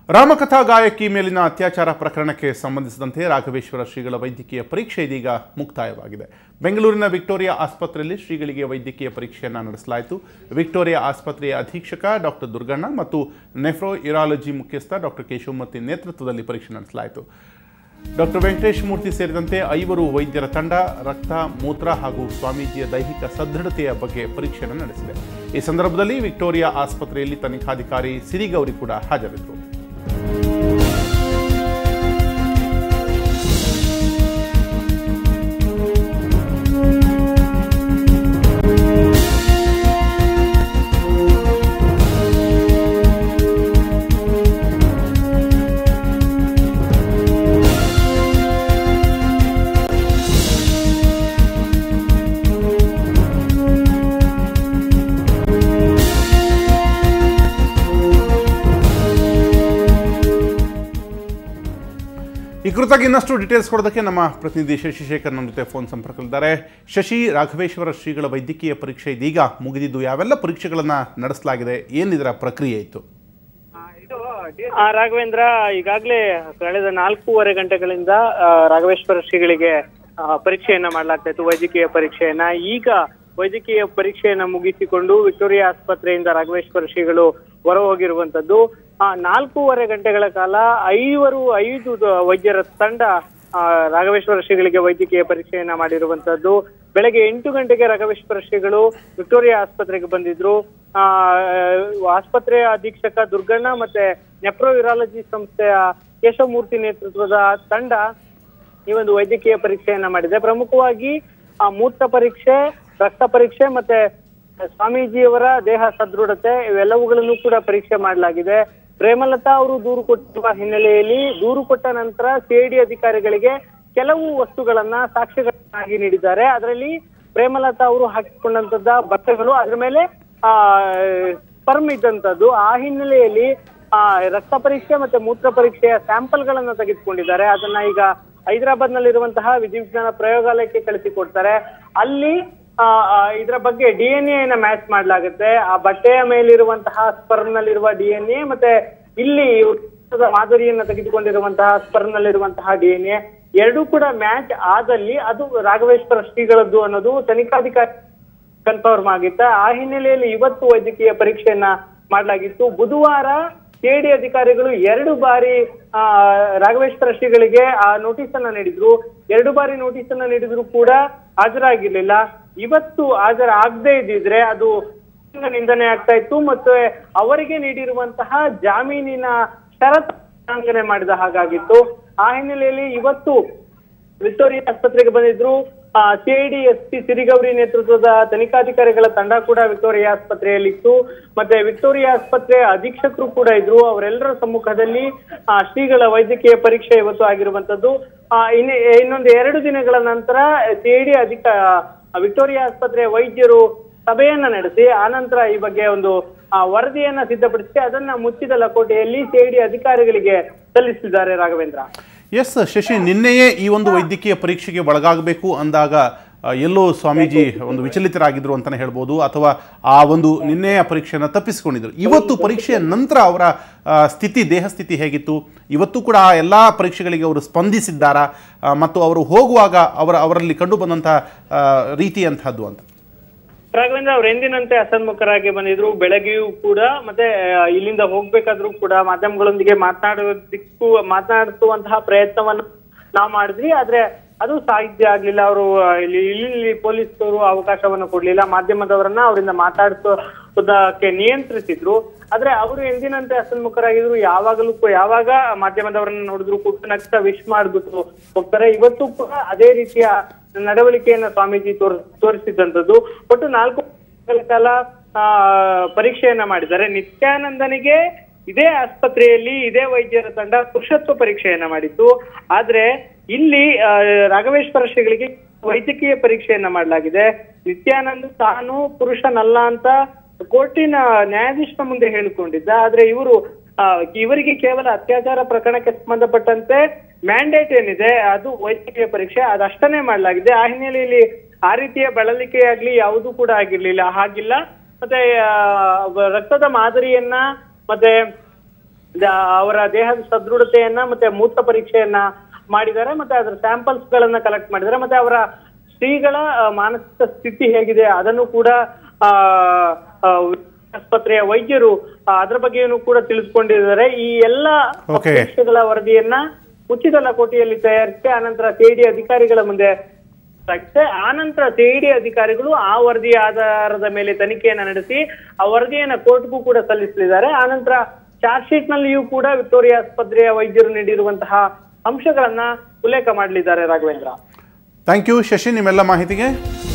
ರಾಮಕಥಾ ಗಾಯಕಿ ಮೇಲಿನ ಅತ್ಯಾಚಾರ ಪ್ರಕರಣಕ್ಕೆ ಸಂಬಂಧಿಸಿದಂತೆ ರಾಘವೇಶ್ವರ ಶ್ರೀಗಳ ವೈದ್ಯಕೀಯ ಪರೀಕ್ಷೆ ಇದೀಗ ಮುಕ್ತಾಯವಾಗಿದೆ ಬೆಂಗಳೂರಿನ ವಿಕ್ಟೋರಿಯಾ ಆಸ್ಪತ್ರೆಯಲ್ಲಿ ಶ್ರೀಗಳಿಗೆ ವೈದ್ಯಕೀಯ ಪರೀಕ್ಷೆಯನ್ನು ನಡೆಸಲಾಯಿತು ವಿಕ್ಟೋರಿಯಾ ಆಸ್ಪತ್ರೆಯ ಅಧೀಕ್ಷಕ ಡಾಕ್ಟರ್ ದುರ್ಗಣ್ಣ ಮತ್ತು ನೆಫ್ರೋ ಯುರಾಲಜಿ ಮುಖ್ಯಸ್ಥ ಡಾಕ್ಟರ್ ಕೇಶವಮೂರ್ತಿ ನೇತೃತ್ವದಲ್ಲಿ ಪರೀಕ್ಷೆ ನಡೆಸಲಾಯಿತು ಡಾಕ್ಟರ್ ವೆಂಕಟೇಶ್ ಮೂರ್ತಿ ಸೇರಿದಂತೆ ಐವರು ವೈದ್ಯರ ತಂಡ ರಕ್ತ ಮೂತ್ರ ಹಾಗೂ ಸ್ವಾಮೀಜಿಯ ದೈಹಿಕ ಸದೃಢತೆಯ ಬಗ್ಗೆ ಪರೀಕ್ಷೆಯನ್ನು ನಡೆಸಿದೆ ಈ ಸಂದರ್ಭದಲ್ಲಿ ವಿಕ್ಟೋರಿಯಾ ಆಸ್ಪತ್ರೆಯಲ್ಲಿ ತನಿಖಾಧಿಕಾರಿ ಸಿರಿಗೌರಿ ಕೂಡ ಹಾಜರಿದ್ದರು ಈ ಕುರಿತಾಗಿ ಇನ್ನಷ್ಟು ಡೀಟೇಲ್ಸ್ ಕೊಡೋದಕ್ಕೆ ನಮ್ಮ ಪ್ರತಿನಿಧಿ ಶಶಿಶೇಖರ್ ನಮ್ಮ ಜೊತೆ ಫೋನ್ ಸಂಪರ್ಕದಲ್ಲಿದ್ದಾರೆ ಶಶಿ ರಾಘವೇಶ್ವರ ಶ್ರೀಗಳ ವೈದ್ಯಕೀಯ ಪರೀಕ್ಷೆ ಇದೀಗ ಮುಗಿದಿದ್ದು ಯಾವೆಲ್ಲ ಪರೀಕ್ಷೆಗಳನ್ನು ನಡೆಸಲಾಗಿದೆ ಏನಿದರ ಪ್ರಕ್ರಿಯೆ ಇತ್ತು ಆ, ರಾಘವೇಂದ್ರ ಈಗಾಗಲೇ ಕಳೆದ ನಾಲ್ಕೂವರೆ ಗಂಟೆಗಳಿಂದ ಆ, ರಾಘವೇಶ್ವರ ಶ್ರೀಗಳಿಗೆ ಆ, ಪರೀಕ್ಷೆಯನ್ನ ಮಾಡಲಾಗ್ತಾ ಇತ್ತು ವೈದ್ಯಕೀಯ ಪರೀಕ್ಷೆಯನ್ನ ಈಗ ವೈದ್ಯಕೀಯ ಪರೀಕ್ಷೆಯನ್ನ ಮುಗಿಸಿಕೊಂಡು ವಿಕ್ಟೋರಿಯಾ ಆಸ್ಪತ್ರೆಯಿಂದ ರಾಘವೇಶ್ವರ ಶ್ರೀಗಳು ಹೊರ ಹೋಗಿರುವಂತದ್ದು ಆ ನಾಲ್ಕೂವರೆ ಗಂಟೆಗಳ ಕಾಲ ಐವರು ಐದು ದ- ವೈದ್ಯರ ತಂಡ ಆ, ರಾಘವೇಶ್ವರ ಶ್ರೀಗಳಿಗೆ ವೈದ್ಯಕೀಯ ಪರೀಕ್ಷೆಯನ್ನ ಮಾಡಿರುವಂತದ್ದು ಬೆಳಗ್ಗೆ ಎಂಟು ಗಂಟೆಗೆ ರಾಘವೇಶ್ವರ ಶ್ರೀಗಳು ವಿಕ್ಟೋರಿಯಾ ಆಸ್ಪತ್ರೆಗೆ ಬಂದಿದ್ರು ಆ ಆಸ್ಪತ್ರೆಯ ಅಧೀಕ್ಷಕ ದುರ್ಗಣ್ಣ ಮತ್ತೆ ನೆಪ್ರೋ ಯುರಾಲಜಿ ಸಂಸ್ಥೆಯ ಕೇಶವಮೂರ್ತಿ ನೇತೃತ್ವದ ತಂಡ ಈ ಒಂದು ವೈದ್ಯಕೀಯ ಪರೀಕ್ಷೆಯನ್ನ ಮಾಡಿದೆ ಪ್ರಮುಖವಾಗಿ ಆ ಮೂತ್ರ ಪರೀಕ್ಷೆ ರಕ್ತ ಪರೀಕ್ಷೆ ಮತ್ತೆ ಸ್ವಾಮೀಜಿಯವರ ದೇಹ ಸದೃಢತೆ ಇವೆಲ್ಲವುಗಳನ್ನು ಕೂಡ ಪರೀಕ್ಷೆ ಮಾಡಲಾಗಿದೆ ಪ್ರೇಮಲತಾ ಅವರು ದೂರು ಕೊಟ್ಟಿರುವ ಹಿನ್ನೆಲೆಯಲ್ಲಿ ದೂರು ಕೊಟ್ಟ ನಂತರ ಸಿಐಡಿ ಅಧಿಕಾರಿಗಳಿಗೆ ಕೆಲವು ವಸ್ತುಗಳನ್ನ ಸಾಕ್ಷ್ಯಗಳನ್ನಾಗಿ ನೀಡಿದ್ದಾರೆ ಅದರಲ್ಲಿ ಪ್ರೇಮಲತಾ ಅವರು ಹಾಕಿಕೊಂಡಂತದ್ದ ಬಟ್ಟೆಗಳು ಅದ್ರ ಮೇಲೆ ಆ ಸ್ಪರ್ಮ್ ಇದ್ದಂತದ್ದು ಆ ಹಿನ್ನೆಲೆಯಲ್ಲಿ ಆ ರಕ್ತ ಪರೀಕ್ಷೆ ಮತ್ತೆ ಮೂತ್ರ ಪರೀಕ್ಷೆಯ ಸ್ಯಾಂಪಲ್ ಗಳನ್ನ ತೆಗೆದುಕೊಂಡಿದ್ದಾರೆ ಅದನ್ನ ಈಗ ಹೈದರಾಬಾದ್ ನಲ್ಲಿರುವಂತಹ ವಿಧಿವಿಜ್ಞಾನ ಪ್ರಯೋಗಾಲಯಕ್ಕೆ ಕಳಿಸಿಕೊಡ್ತಾರೆ ಅಲ್ಲಿ ಆ, ಆ, ಇದರ ಬಗ್ಗೆ ಡಿ ಎನ್ ಎನ ಮ್ಯಾಚ್ ಮಾಡ್ಲಾಗುತ್ತೆ ಆ ಬಟ್ಟೆಯ ಮೇಲಿರುವಂತಹ ಸ್ಪರ್ಮ್ ನಲ್ಲಿರುವ ಡಿ ಎನ್ ಎ ಮತ್ತೆ ಇಲ್ಲಿ ರಕ್ತದ ಮಾದರಿಯನ್ನ ತೆಗೆದುಕೊಂಡಿರುವಂತಹ ಸ್ಪರ್ಮ್ ನಲ್ಲಿರುವಂತಹ ಡಿ ಎನ್ ಎ ಎರಡೂ ಕೂಡ ಮ್ಯಾಚ್ ಆದಲ್ಲಿ ಅದು ರಾಘವೇಶ್ವರ ಶ್ರೀಗಳದ್ದು ಅನ್ನೋದು ತನಿಖಾಧಿಕಾರಿ ಕನ್ಫರ್ಮ್ ಆಗಿತ್ತ ಆ ಹಿನ್ನೆಲೆಯಲ್ಲಿ ಇವತ್ತು ವೈದ್ಯಕೀಯ ಪರೀಕ್ಷೆಯನ್ನ ಮಾಡಲಾಗಿತ್ತು ಬುಧವಾರ ಕೆಡಿ ಅಧಿಕಾರಿಗಳು ಎರಡು ಬಾರಿ ಆ ರಾಘವೇಶ್ವರ ಶ್ರೀಗಳಿಗೆ ಆ ನೋಟಿಸ್ ಅನ್ನ ನೀಡಿದ್ರು ಎರಡು ಬಾರಿ ನೋಟಿಸ್ ಅನ್ನ ನೀಡಿದ್ರು ಕೂಡ ಹಾಜರಾಗಿರ್ಲಿಲ್ಲ ಇವತ್ತು ಹಾಜರಾಗದೇ ಇದ್ದಿದ್ರೆ ಅದು ನಿಂದನೆ ಆಗ್ತಾ ಇತ್ತು ಮತ್ತೆ ಅವರಿಗೆ ನೀಡಿರುವಂತಹ ಜಾಮೀನಿನ ಷರತ್ತು ಉಲ್ಲಂಘನೆ ಮಾಡಿದ ಹಾಗಾಗಿತ್ತು ಆ ಹಿನ್ನೆಲೆಯಲ್ಲಿ ಇವತ್ತು ವಿಕ್ಟೋರಿಯಾ ಆಸ್ಪತ್ರೆಗೆ ಬಂದಿದ್ರು ಸಿಐಡಿ ಎಸ್ ಪಿ ಸಿರಿಗೌರಿ ನೇತೃತ್ವದ ತನಿಖಾಧಿಕಾರಿಗಳ ತಂಡ ಕೂಡ ವಿಕ್ಟೋರಿಯಾ ಆಸ್ಪತ್ರೆಯಲ್ಲಿತ್ತು ಮತ್ತೆ ವಿಕ್ಟೋರಿಯಾ ಆಸ್ಪತ್ರೆಯ ಅಧೀಕ್ಷಕರು ಕೂಡ ಇದ್ರು ಅವರೆಲ್ಲರ ಸಮ್ಮುಖದಲ್ಲಿ ಆ, ಶ್ರೀಗಳ ವೈದ್ಯಕೀಯ ಪರೀಕ್ಷೆ ಇವತ್ತು ಆಗಿರುವಂತದ್ದು ಆ, ಇನ್ನು ಇನ್ನೊಂದು ಎರಡು ದಿನಗಳ ನಂತರ ಸಿಐಡಿ ಅಧಿಕ ವಿಕ್ಟೋರಿಯಾ ಆಸ್ಪತ್ರೆಯ ವೈದ್ಯರು ಸಭೆಯನ್ನ ನಡೆಸಿ ಆನಂತರ ಈ ಬಗ್ಗೆ ಒಂದು ಆ, ವರದಿಯನ್ನ ಸಿದ್ಧಪಡಿಸಿ ಅದನ್ನ ಮುಚ್ಚಿದ ಲಕೋಟೆಯಲ್ಲಿ ಸಿಐಡಿ ಅಧಿಕಾರಿಗಳಿಗೆ ಸಲ್ಲಿಸಿದ್ದಾರೆ ರಾಘವೇಂದ್ರ ಎಸ್ ಶಶಿ ನಿನ್ನೆಯೇ ಈ ಒಂದು ವೈದ್ಯಕೀಯ ಪರೀಕ್ಷೆಗೆ ಒಳಗಾಗಬೇಕು ಅಂದಾಗ ಆ, ಎಲ್ಲೋ ಸ್ವಾಮೀಜಿ ಒಂದು ವಿಚಲಿತರಾಗಿದ್ರು ಅಂತಲೇ ಹೇಳ್ಬೋದು ಅಥವಾ ಆ ಒಂದು ನಿನ್ನೆಯ ಪರೀಕ್ಷೆಯನ್ನು ತಪ್ಪಿಸಿಕೊಂಡಿದ್ರು ಇವತ್ತು ಪರೀಕ್ಷೆಯ ನಂತರ ಅವರ ಆ, ಸ್ಥಿತಿ ದೇಹ ಸ್ಥಿತಿ ಹೇಗಿತ್ತು ಇವತ್ತು ಕೂಡ ಆ ಎಲ್ಲ ಪರೀಕ್ಷೆಗಳಿಗೆ ಅವರು ಸ್ಪಂದಿಸಿದ್ದಾರಾ ಆ, ಮತ್ತು ಅವರು ಹೋಗುವಾಗ ಅವರ ಅವರಲ್ಲಿ ಕಂಡು ಬಂದಂಥ ಆ, ರೀತಿ ಅಂತಹದ್ದು ಅಂತ ರಾಘವೇಂದ್ರ ಅವ್ರು ಎಂದಿನಂತೆ ಹಸನ್ಮುಖರಾಗಿ ಬಂದಿದ್ರು ಬೆಳಗ್ಗೆಯೂ ಕೂಡ ಮತ್ತೆ ಆ, ಇಲ್ಲಿಂದ ಹೋಗ್ಬೇಕಾದ್ರೂ ಕೂಡ ಮಾಧ್ಯಮಗಳೊಂದಿಗೆ ಮಾತನಾಡೋದಕ್ಕೂ ಮಾತನಾಡಿಸುವಂತಹ ಪ್ರಯತ್ನವನ್ನು ನಾವು ಮಾಡಿದ್ವಿ ಆದ್ರೆ ಅದು ಸಾಧ್ಯ ಆಗ್ಲಿಲ್ಲ ಅವರು ಇಲ್ಲಿ ಇಲ್ಲಿ ಪೊಲೀಸರು ಅವಕಾಶವನ್ನು ಕೊಡ್ಲಿಲ್ಲ ಮಾಧ್ಯಮದವರನ್ನ ಅವರಿಂದ ಮಾತಾಡಿಸೋದಕ್ಕೆ ನಿಯಂತ್ರಿಸಿದ್ರು ಆದ್ರೆ ಅವರು ಎಂದಿನಂತೆ ಹಸನ್ಮುಖರಾಗಿದ್ರು ಯಾವಾಗಲೂ ಕೂ- ಯಾವಾಗ ಮಾಧ್ಯಮದವರನ್ನ ನೋಡಿದ್ರು ಕೂಡ ನಗ್ತಾ ವಿಶ್ ಮಾಡ್ಬಿಟ್ಟು ಹೋಗ್ತಾರೆ ಇವತ್ತು ಕೂಡ ಅದೇ ರೀತಿಯ ನಡವಳಿಕೆಯನ್ನ ಸ್ವಾಮೀಜಿ ತೋರ್ ತೋರಿಸಿದಂತದ್ದು ಒಟ್ಟು ನಾಲ್ಕು ದಿನಗಳ ಕಾಲ ಆ ಪರೀಕ್ಷೆಯನ್ನ ಮಾಡಿದ್ದಾರೆ ನಿತ್ಯಾನಂದನಿಗೆ ಇದೇ ಆಸ್ಪತ್ರೆಯಲ್ಲಿ ಇದೇ ವೈದ್ಯರ ತಂಡ ಪುರುಷತ್ವ ಪರೀಕ್ಷೆಯನ್ನ ಮಾಡಿತ್ತು ಆದ್ರೆ ಇಲ್ಲಿ ಆ, ರಾಘವೇಶ್ವರ ಶ್ರೀಗಳಿಗೆ ವೈದ್ಯಕೀಯ ಪರೀಕ್ಷೆಯನ್ನ ಮಾಡಲಾಗಿದೆ ನಿತ್ಯಾನಂದ್ ತಾನು ಪುರುಷನಲ್ಲ ಅಂತ ಕೋರ್ಟಿನ ನ್ಯಾಯಾಧೀಶನ ಮುಂದೆ ಹೇಳಿಕೊಂಡಿದ್ದ ಆದ್ರೆ ಇವರು ಆ, ಇವರಿಗೆ ಕೇವಲ ಅತ್ಯಾಚಾರ ಪ್ರಕರಣಕ್ಕೆ ಸಂಬಂಧಪಟ್ಟಂತೆ ಮ್ಯಾಂಡೇಟ್ ಏನಿದೆ ಅದು ವೈದ್ಯಕೀಯ ಪರೀಕ್ಷೆ ಅದಷ್ಟನ್ನೇ ಮಾಡಲಾಗಿದೆ ಆ ಹಿನ್ನೆಲೆಯಲ್ಲಿ ಆ ರೀತಿಯ ಬಳಲಿಕೆ ಆಗ್ಲಿ ಯಾವುದೂ ಕೂಡ ಆಗಿರ್ಲಿಲ್ಲ ಹಾಗಿಲ್ಲ ಮತ್ತೆ ಆ, ಬ- ರಕ್ತದ ಮಾದರಿಯನ್ನ ಮತ್ತೆ ದ- ಅವರ ದೇಹದ ಸದೃಢತೆಯನ್ನ ಮತ್ತೆ ಮೂತ್ರ ಪರೀಕ್ಷೆಯನ್ನ ಮಾಡಿದ್ದಾರೆ ಮತ್ತೆ ಅದರ ಸ್ಯಾಂಪಲ್ಸ್ ಗಳನ್ನ ಕಲೆಕ್ಟ್ ಮಾಡಿದ್ದಾರೆ ಮತ್ತೆ ಅವರ ಶ್ರೀಗಳ ಆ, ಮಾನಸಿಕ ಸ್ಥಿತಿ ಹೇಗಿದೆ ಅದನ್ನು ಕೂಡ ಆ ಆ, ಆಸ್ಪತ್ರೆಯ ವೈದ್ಯರು ಆ, ಅದರ ಬಗ್ಗೆಯೂ ಕೂಡ ತಿಳಿದುಕೊಂಡಿದ್ದಾರೆ ಈ ಎಲ್ಲ Okay. ಪರೀಕ್ಷೆಗಳ ವರದಿಯನ್ನ ಉಚಿತ ಲಕೋಟೆಯಲ್ಲಿ ತಯಾರಿಸಿ ಆನಂತರ ಸಿಐಡಿ ಅಧಿಕಾರಿಗಳ ಮುಂದೆ ಆಗಿದೆ ಆನಂತರ ಸಿಐಡಿ ಅಧಿಕಾರಿಗಳು ಆ ವರದಿಯ ಆಧಾರದ ಮೇಲೆ ತನಿಖೆಯನ್ನ ನಡೆಸಿ ಆ ವರದಿಯನ್ನ ಕೋರ್ಟ್ಗೂ ಕೂಡ ಸಲ್ಲಿಸಲಿದ್ದಾರೆ ಆನಂತರ ಚಾರ್ಜ್ ಶೀಟ್ ನಲ್ಲಿಯೂ ಕೂಡ ವಿಕ್ಟೋರಿಯಾ ಆಸ್ಪತ್ರೆಯ ವೈದ್ಯರು ನೀಡಿರುವಂತಹ ಅಂಶಗಳನ್ನ ಉಲ್ಲೇಖ ಮಾಡಲಿದ್ದಾರೆ ರಾಘವೇಂದ್ರ ಥ್ಯಾಂಕ್ ಯು ಶಶಿ ನಿಮ್ಮೆಲ್ಲ ಮಾಹಿತಿಗೆ